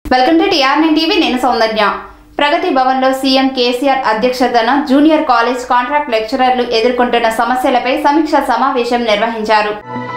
welcome to TR nine TV నేను సౌందర్య ప్రగతి భవన్లో CM KCR అధ్యక్షతన జూనియర్ కాలేజ్ కాంట్రాక్ట్ లెక్చరర్లు ఎదుర్కొంటున్న సమస్యలపై సమీక్షా సమావేశం నిర్వహించారు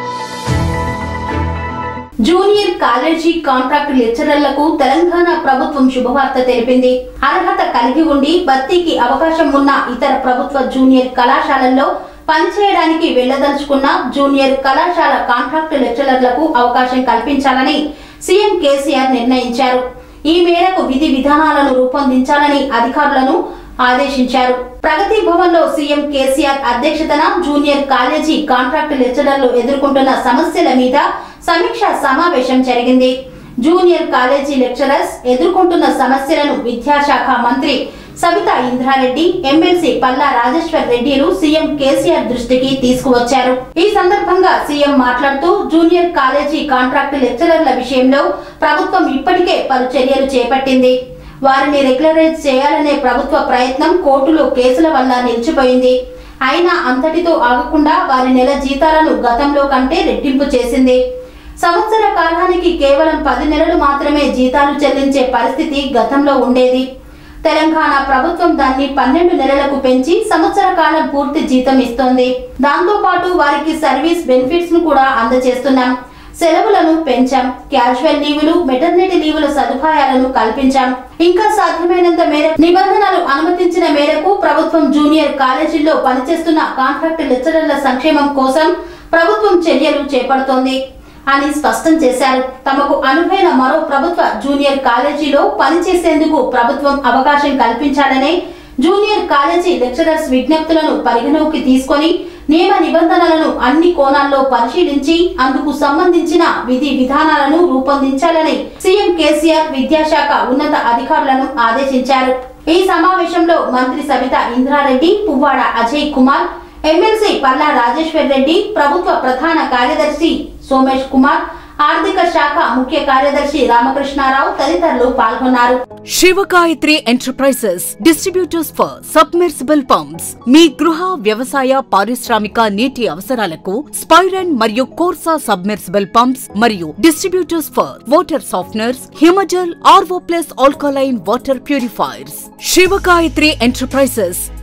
జూనియర్ కాలేజీ కాంట్రాక్ట్ లెక్చరర్లకు తెలంగాణ ప్రభుత్వం శుభవార్త తెలిపింది అర్హత కలిగి ఉండి భర్తీకి అవకాశం ఉన్న ఇతర ప్రభుత్వ జూనియర్ కళాశాలల్లో పనిచేయడానికి వెళ్లదలుచుకున్న జూనియర్ కళాశాల కాంట్రాక్ట్ లెక్చరర్లకు అవకాశం కల్పించాలని సీఎం కేసీఆర్ నిర్ణయించారు ఈ మేరకు విధి విధానాలను రూపొందించాలని అధికారులను ఆదేశించారు ప్రగతి భవన్ లో సీఎం కేసీఆర్ అధ్యక్షతన జూనియర్ కాలేజీ కాంట్రాక్ట్ లెక్చరర్లు ఎదుర్కొంటున్న సమస్యల మీద సమీక్ష సమావేశం జరిగింది జూనియర్ కాలేజీ లెక్చరర్స్ ఎదుర్కొంటున్న సమస్యలను విద్యాశాఖ మంత్రి సబితా ఇంద్రారెడ్డి ఎమ్మెల్సీ పల్లా రాజేశ్వర్ రెడ్డిలు సీఎం కేసీఆర్ దృష్టికి తీసుకువచ్చారు ఈ సందర్భంగా సీఎం మాట్లాడుతూ జూనియర్ కాలేజీ కాంట్రాక్ట్ లెక్చరర్ల విషయంలో ప్రభుత్వం ఇప్పటికే పలు చర్యలు చేపట్టింది వారిని రెగ్యులరైజ్ చేయాలనే ప్రభుత్వ ప్రయత్నం కోర్టులో కేసుల వల్ల నిలిచిపోయింది అయినా అంతటితో ఆగకుండా వారి నెల జీతాలను గతంలో కంటే రెట్టింపు చేసింది సంవత్సర కాలానికి కేవలం పది నెలలు మాత్రమే జీతాలు చెల్లించే పరిస్థితి గతంలో ఉండేది తెలంగాణ ప్రభుత్వం దాన్ని పన్నెండు నెలలకు పెంచి సంవత్సర కాలం పూర్తి జీతం ఇస్తోంది దాంతో పాటు వారికి సర్వీస్ బెనిఫిట్స్ ను కూడా అందజేస్తున్నాం సెలవులను పెంచాం క్యాజువల్ లీవులు మెటర్నిటీ లీవుల సదుపాయాలను కల్పించాం ఇంకా సాధ్యమైనంత మేరకు నిబంధనలు అనుమతించిన మేరకు ప్రభుత్వం జూనియర్ కాలేజీల్లో పనిచేస్తున్న కాంట్రాక్ట్ లెక్చరర్ల సంక్షేమం కోసం ప్రభుత్వం చర్యలు చేపడుతోంది అని స్పష్టం చేశారు తమకు అనువైన మరో ప్రభుత్వ జూనియర్ కాలేజీలో పనిచేసేందుకు ప్రభుత్వం అవకాశం కల్పించాలనే జూనియర్ కాలేజీ లెక్చరర్స్ విజ్ఞప్తులను పరిగణలోకి తీసుకొని నియమ నిబంధనలను అన్ని కోణాల్లో పరిశీలించి అందుకు సంబంధించిన విధి విధానాలను రూపొందించాలని సీఎం కేసీఆర్ విద్యాశాఖ ఉన్నత అధికారులను ఆదేశించారు ఈ సమావేశంలో మంత్రి సబితా ఇంద్రారెడ్డి పువ్వాడ అజయ్ కుమార్ ఎమ్మెల్సీ పల్లా రాజేశ్వర్ రెడ్డి ప్రభుత్వ ప్రధాన కార్యదర్శి సోమేష్ కుమార్ ఆర్థిక శాఖ ముఖ్య కార్యదర్శి రామకృష్ణారావు తదితరులు పాల్గొన్నారు Shivagayatri enterprises distributors for submersible pumps మీ గృహ వ్యవసాయ పారిశ్రామిక నీటి అవసరాలకు స్పైరన్ మరియు కోర్సా సబ్మెర్సిబుల్ పంప్స్ మరియు distributors for water softeners Himajal RO plus alkaline water purifiers Shivagayatri enterprises